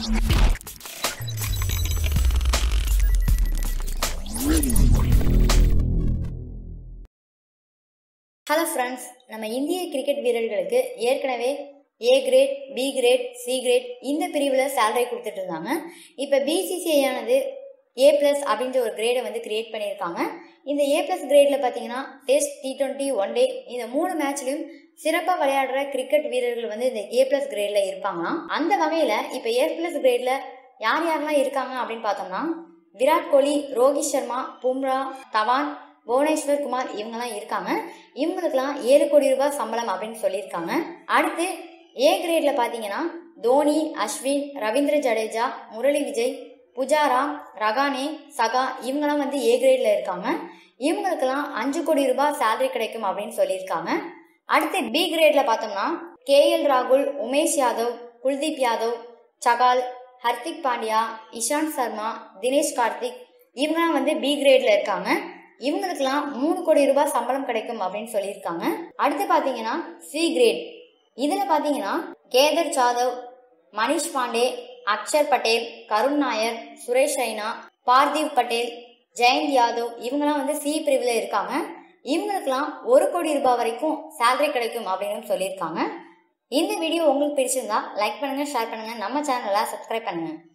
hello friends நம்ம இந்திய cricket வீரர்களுக்கு ஏற்கனவே A grade B grade C grade இந்த பிரிவில் சேலரி கொடுத்துட்டு இருந்தாங்க இப்போ பிசிசிஐ ஆனது ஏ ப்ளஸ் அப்படின்ற ஒரு கிரேடை வந்து கிரியேட் பண்ணியிருக்காங்க இந்த ஏ ப்ளஸ் கிரேடில் பார்த்தீங்கன்னா test T twenty one day இந்த மூணு மேட்ச்லையும் சிறப்பாக விளையாடுற கிரிக்கெட் வீரர்கள் வந்து இந்த ஏ ப்ளஸ் கிரேடில் இருப்பாங்களாம் அந்த வகையில் இப்போ ஏ ப்ளஸ் கிரேடில் யார் யாரெல்லாம் இருக்காங்க அப்படின்னு பார்த்தோம்னா விராட் கோலி ரோஹித் சர்மா பும்ரா தவான் புவனேஸ்வர் குமார் இவங்கெல்லாம் இருக்காங்க இவங்களுக்கெல்லாம் ஏழு கோடி ரூபாய் சம்பளம் அப்படின்னு சொல்லியிருக்காங்க அடுத்து ஏ கிரேட்ல பார்த்தீங்கன்னா தோனி அஸ்வின் ரவீந்திர ஜடேஜா முரளி விஜய் புஜாரா ரகானே சகா இவங்கெல்லாம் வந்து ஏ கிரேட்ல இருக்காங்க இவங்களுக்கெல்லாம் அஞ்சு கோடி ரூபாய் சேலரி கிடைக்கும் அப்படின்னு சொல்லியிருக்காங்க அடுத்து பி கிரேட்ல பார்த்தோம்னா கே எல் ராகுல் உமேஷ் யாதவ் குல்தீப் யாதவ் சகால் ஹர்திக் பாண்டியா இஷாந்த் சர்மா தினேஷ் கார்த்திக் இவங்கெல்லாம் வந்து பி கிரேட்ல இருக்காங்க இவங்களுக்கெல்லாம் மூணு கோடி ரூபாய் சம்பளம் கிடைக்கும் அப்படின்னு சொல்லியிருக்காங்க அடுத்து பார்த்தீங்கன்னா சி கிரேட் இதில் பார்த்தீங்கன்னா கேதர் ஜாதவ் மணிஷ் பாண்டே அக்ஷர் பட்டேல் கருண் நாயர் சுரேஷ் ரெய்னா பார்தீவ் பட்டேல் ஜெயந்த் யாதவ் இவங்கெல்லாம் வந்து சி பிரிவில் இருக்காங்க இவங்களுக்கெல்லாம் ஒரு கோடி ரூபாய் வரைக்கும் சேலரி கிடைக்கும் அப்படின்னு சொல்லியிருக்காங்க இந்த வீடியோ உங்களுக்கு பிடிச்சிருந்தா லைக் பண்ணுங்க ஷேர் பண்ணுங்க நம்ம சேனலை சப்ஸ்கிரைப் பண்ணுங்க